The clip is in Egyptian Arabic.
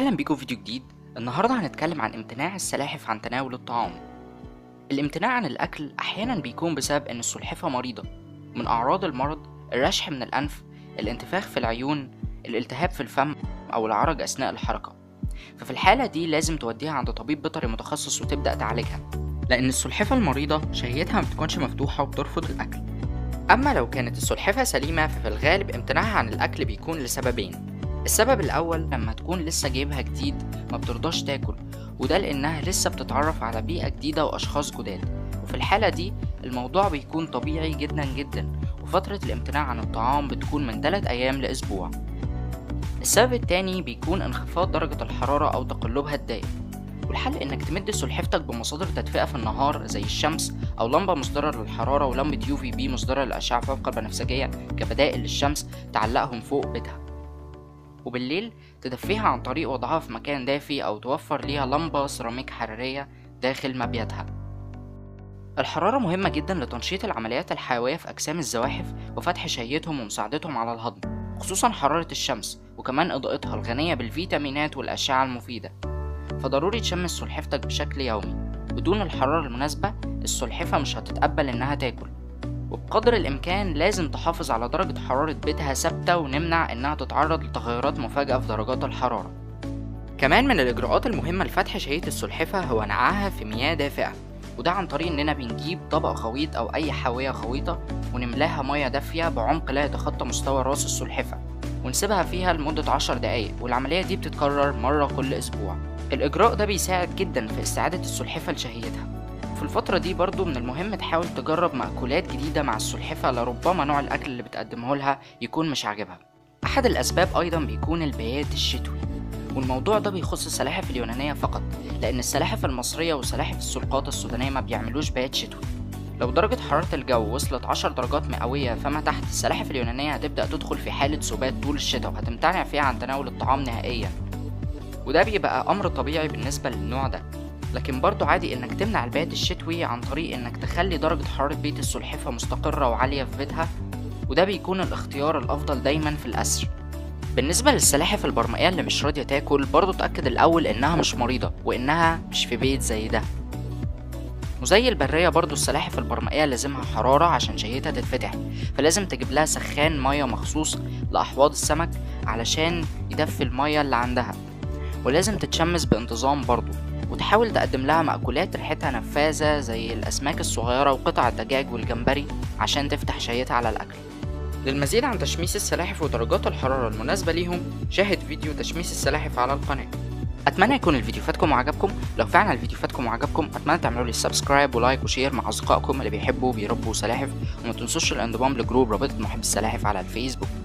اهلا بيكم في فيديو جديد النهارده هنتكلم عن امتناع السلاحف عن تناول الطعام الامتناع عن الاكل احيانا بيكون بسبب ان السلحفه مريضه من اعراض المرض الرشح من الانف الانتفاخ في العيون الالتهاب في الفم او العرج اثناء الحركه ففي الحاله دي لازم توديها عند طبيب بيطري متخصص وتبدا تعالجها لان السلحفه المريضه شهيتها ما بتكونش مفتوحه وبترفض الاكل اما لو كانت السلحفه سليمه ففي الغالب امتناعها عن الاكل بيكون لسببين السبب الأول لما تكون لسه جايبها جديد ما بترضاش تاكل وده لأنها لسه بتتعرف على بيئة جديدة وأشخاص جداد وفي الحالة دي الموضوع بيكون طبيعي جدا جدا وفترة الامتناع عن الطعام بتكون من 3 أيام لأسبوع السبب التاني بيكون انخفاض درجة الحرارة أو تقلبها الدائم والحل انك تمد سلحفتك بمصادر تدفئة في النهار زي الشمس او لمبة مصدرة للحرارة ولمبة يو في بي مصدرة للأشعة فوق البنفسجية كبدائل للشمس تعلقهم فوق بيتها وبالليل تدفيها عن طريق وضعها في مكان دافي أو توفر ليها لمبة سيراميك حرارية داخل مبيتها الحرارة مهمة جدا لتنشيط العمليات الحيوية في أجسام الزواحف وفتح شهيتهم ومساعدتهم على الهضم خصوصا حرارة الشمس وكمان إضاءتها الغنية بالفيتامينات والأشعة المفيدة فضروري تشمس سلحفتك بشكل يومي بدون الحرارة المناسبة السلحفة مش هتتقبل إنها تاكل وبقدر الإمكان لازم تحافظ على درجة حرارة بيتها ثابتة ونمنع إنها تتعرض لتغيرات مفاجئة في درجات الحرارة كمان من الإجراءات المهمة لفتح شهية السلحفة هو نقعها في مياه دافئة وده عن طريق إننا بنجيب طبق غويط أو أي حاوية غويطة ونملاها مياه دافية بعمق لا يتخطى مستوى راس السلحفة ونسيبها فيها لمدة عشر دقايق والعملية دي بتتكرر مرة كل أسبوع الإجراء ده بيساعد جدا في استعادة السلحفة لشهيتها في الفترة دي برضو من المهم تحاول تجرب مأكولات جديدة مع السلحفة لربما نوع الأكل اللي بتقدمه لها يكون مش عاجبها أحد الأسباب أيضا بيكون البيات الشتوي والموضوع ده بيخص السلاحف اليونانية فقط لأن السلاحف المصرية وسلاحف السلقات السودانية ما بيعملوش بيات شتوي لو درجة حرارة الجو وصلت 10 درجات مئوية فما تحت السلاحف اليونانية هتبدأ تدخل في حالة سبات طول الشتاء وهتمتنع فيها عن تناول الطعام نهائيا وده بيبقى أمر طبيعي بالنسبة للنوع ده لكن برضو عادي انك تمنع البيات الشتوي عن طريق انك تخلي درجة حرارة بيت السلحفة مستقرة وعالية في بيتها وده بيكون الاختيار الافضل دايما في الاسر بالنسبة للسلاحف البرمائية اللي مش راضية تاكل برضو تأكد الأول إنها مش مريضة وإنها مش في بيت زي ده وزي البرية برضو السلاحف البرمائية لازمها حرارة عشان شهيتها تتفتح فلازم تجيب لها سخان مية مخصوص لأحواض السمك علشان يدفي المية اللي عندها ولازم تتشمس بانتظام برضو وتحاول تقدم لها مأكولات ريحتها نفاذة زي الأسماك الصغيرة وقطع الدجاج والجمبري عشان تفتح شهيتها على الأكل للمزيد عن تشميس السلاحف ودرجات الحرارة المناسبة ليهم شاهد فيديو تشميس السلاحف على القناة أتمنى يكون الفيديو فاتكم وعجبكم لو فعلا الفيديو فاتكم وعجبكم أتمنى تعملوا لي سبسكرايب ولايك وشير مع أصدقائكم اللي بيحبوا وبيربوا سلاحف وما تنسوش الانضمام لجروب رابطة محب السلاحف على الفيسبوك